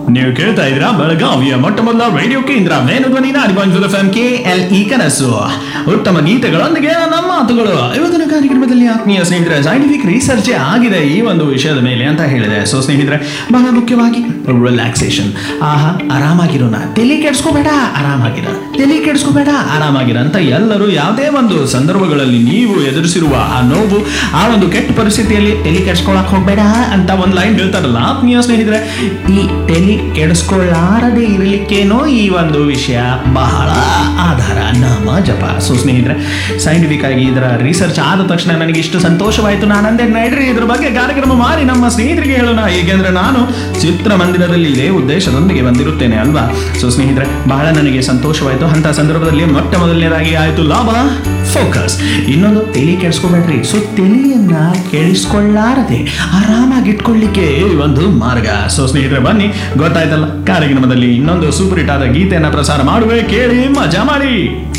ನೀವು ಕೇಳ್ತಾ ಇದ್ರ ಬೆಳಗಾವಿಯ ಮೊಟ್ಟ ಮೊದಲ ರೇಡಿಯೋ ಕೇಂದ್ರ Venudhwani F M K L E ಕನಸು ಉತ್ತಮ ಗೀತೆಗಳೊಂದಿಗೆ ನಮ್ಮ ಮಾತುಗಳು ಇವತ್ತಿನ ಕಾರ್ಯಕ್ರಮದಲ್ಲಿ ಆತ್ಮೀಯ ಸ್ನೇಹಿತರೆ ಸೈಂಟಿಫಿಕ್ ರಿಸರ್ಚ್ ಆಗಿದೆ ಈ ಒಂದು ವಿಷಯದ ಮೇಲೆ ಅಂತ ಹೇಳಿದೆ ಸೊ ಸ್ನೇಹಿತರೆ ಬಹಳ ಮುಖ್ಯವಾಗಿ ರಿಲ್ಯಾಕ್ಸೇಷನ್ ಆಹಾ ಆರಾಮಾಗಿರೋಣ ತಲೆ ಕೆಡ್ಸ್ಕೋಬೇಡ ಆರಾಮಾಗಿರ ತಲೆ ಕೆಡ್ಸ್ಕೋಬೇಡ ಆರಾಮಾಗಿರ ಅಂತ ಎಲ್ಲರೂ ಯಾವುದೇ ಒಂದು ಸಂದರ್ಭಗಳಲ್ಲಿ ನೀವು ಎದುರಿಸಿರುವ ಆ ನೋವು ಆ ಒಂದು ಕೆಟ್ಟ ಪರಿಸ್ಥಿತಿಯಲ್ಲಿ ತಲೆ ಕೆಡ್ಸ್ಕೊಳಕ್ ಹೋಗ್ಬೇಡ ಅಂತ ಒಂದು ಲೈನ್ ಹೇಳ್ತಾರಲ್ಲ ಆತ್ಮೀಯ ಸ್ನೇಹಿತರೆ ಈ ತಲೆ ಕೆಡಿಸ್ಕೊಳ್ಳಾರದೆ ಇರಲಿಕ್ಕೇನೋ ಈ ಒಂದು ವಿಷಯ ಬಹಳ ಆಧಾರ ನಾಮ ಜಪ ಸೊ ಸ್ನೇಹಿತರೆ ಸೈಂಟಿಫಿಕ್ ಆಗಿ ಇದರ ರಿಸರ್ಚ್ ಆದ ತಕ್ಷಣ ನನಗೆ ಇಷ್ಟು ಸಂತೋಷವಾಯಿತು ನಾನು ಅಂದೆ ನಡ್ರಿ ಇದ್ರ ಬಗ್ಗೆ ಕಾರ್ಯಕ್ರಮ ಮಾಡಿ ನಮ್ಮ ಸ್ನೇಹಿತರಿಗೆ ಹೇಳೋಣ ಏಕೆಂದ್ರೆ ನಾನು ಚಿತ್ರಮಂದಿರದಲ್ಲಿ ಇದೇ ಉದ್ದೇಶದೊಂದಿಗೆ ಬಂದಿರುತ್ತೇನೆ ಅಲ್ವಾ ಸೊ ಸ್ನೇಹಿತರೆ ಬಹಳ ನನಗೆ ಸಂತೋಷವಾಯಿತು ಅಂತ ಸಂದರ್ಭದಲ್ಲಿ ಮೊಟ್ಟ ಮೊದಲನೇದಾಗಿ ಆಯಿತು ಲಾಭ ಫೋಕಸ್ ಇನ್ನೊಂದು ತಲೆ ಕೆಡಿಸ್ಕೋಬೇಡ್ರಿ ಸೊ ತಲೆಯನ್ನ ಕೆಡಿಸ್ಕೊಳ್ಳಾರದೆ ಆರಾಮಾಗಿ ಇಟ್ಕೊಳ್ಳಿಕ್ಕೆ ಒಂದು ಮಾರ್ಗ ಸೊ ಸ್ನೇಹಿತರೆ ಬನ್ನಿ ಗೊತ್ತಾಯ್ತಲ್ಲ ಕಾರ್ಯಕ್ರಮದಲ್ಲಿ ಇನ್ನೊಂದು ಸೂಪರ್ ಹಿಟ್ ಆದ ಗೀತೆಯನ್ನ ಪ್ರಸಾರ ಮಾಡುವೆ ಕೇಳಿ ಮಜಾ ಮಾಡಿ